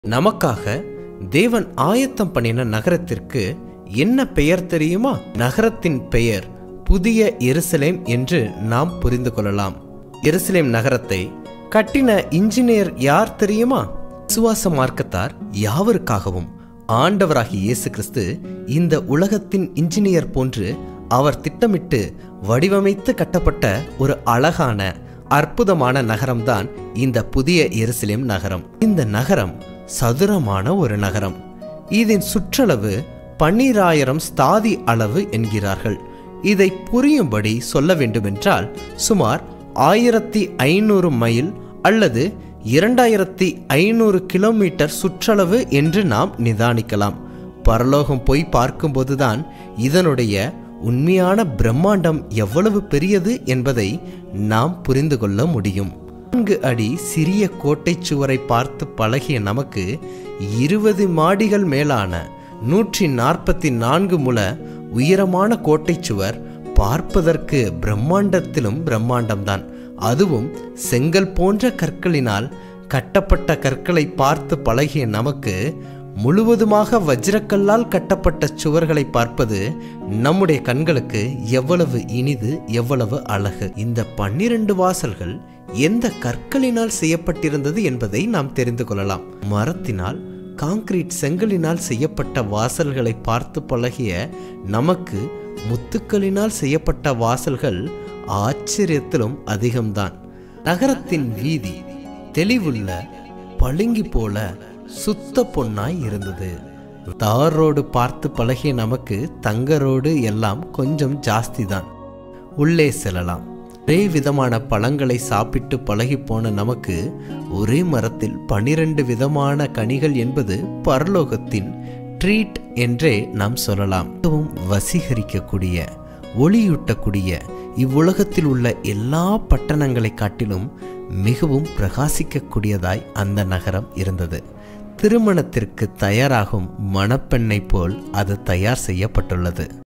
நமக்காக தேவன் ஆயத்தம் பண்ணின நகரத்திற்கு என்ன பெயர் தெரியுமா நகரத்தின் பெயர் புதிய எருசலேம் என்று நாம் புரிந்து கொள்ளலாம் எருசலேம் நகரத்தை கட்டின இன்ஜினியர் யார் தெரியுமா விசுவாச மார்க்கத்தார் யாவருக்காகவும் ஆண்டவராகிய இயேசு கிறிஸ்து இந்த உலகத்தின் இன்ஜினியர் போன்று அவர் திட்டமிட்டு வடிவமைத்து கட்டப்பட்ட ஒரு அழகான அற்புதமான நகரம்தான் இந்த புதிய எருசலேம் நகரம் இந்த நகரம் சதுரமான ஒரு நகரம் இதன் சுற்றளவு பன்னிராயிரம் ஸ்தாதி அளவு என்கிறார்கள் இதை புரியும்படி சொல்ல வேண்டுமென்றால் சுமார் ஆயிரத்தி ஐநூறு மைல் அல்லது இரண்டாயிரத்தி ஐநூறு கிலோமீட்டர் சுற்றளவு என்று நாம் நிதானிக்கலாம் பரலோகம் போய் பார்க்கும்போதுதான் இதனுடைய உண்மையான பிரம்மாண்டம் எவ்வளவு பெரியது என்பதை நாம் புரிந்து கொள்ள முடியும் நான்கு அடி சிறிய கோட்டை சுவரை பார்த்து பழகிய நமக்கு இருபது மாடிகள் மேலான நூற்றி நாற்பத்தி நான்கு முல உயரமான கோட்டை சுவர் பார்ப்பதற்கு பிரம்மாண்டத்திலும் பிரம்மாண்டம்தான் அதுவும் செங்கல் போன்ற கற்களினால் கட்டப்பட்ட கற்களை பார்த்து பழகிய நமக்கு முழுவதுமாக வஜ்ரக்கல்லால் கட்டப்பட்ட சுவர்களை பார்ப்பது நம்முடைய கண்களுக்கு எவ்வளவு இனிது எவ்வளவு அழகு இந்த பன்னிரண்டு வாசல்கள் எந்த கற்களினால் செய்யப்பட்டிருந்தது என்பதை நாம் தெரிந்து கொள்ளலாம் மரத்தினால் காங்கிரீட் செங்கலினால் செய்யப்பட்ட வாசல்களை பார்த்து பழகிய நமக்கு முத்துக்களினால் செய்யப்பட்ட வாசல்கள் ஆச்சரியத்திலும் அதிகம்தான் நகரத்தின் வீதி தெளிவுள்ள பளிங்கு போல சுத்த பொன்னாய் இருந்தது தார் ரோடு பார்த்து பழகிய நமக்கு தங்க ரோடு எல்லாம் கொஞ்சம் ஜாஸ்தி தான் உள்ளே செல்லலாம் ஒரே விதமான பழங்களை சாப்பிட்டு பழகி போன நமக்கு ஒரே மரத்தில் பனிரெண்டு விதமான கனிகள் என்பது பரலோகத்தின் ட்ரீட் என்றே நாம் சொல்லலாம் மிகவும் வசீகரிக்கக்கூடிய ஒளியூட்டக்கூடிய இவ்வுலகத்தில் உள்ள எல்லா பட்டணங்களை காட்டிலும் மிகவும் பிரகாசிக்கக்கூடியதாய் அந்த நகரம் இருந்தது திருமணத்திற்கு தயாராகும் மணப்பெண்ணை போல் அது தயார் செய்யப்பட்டுள்ளது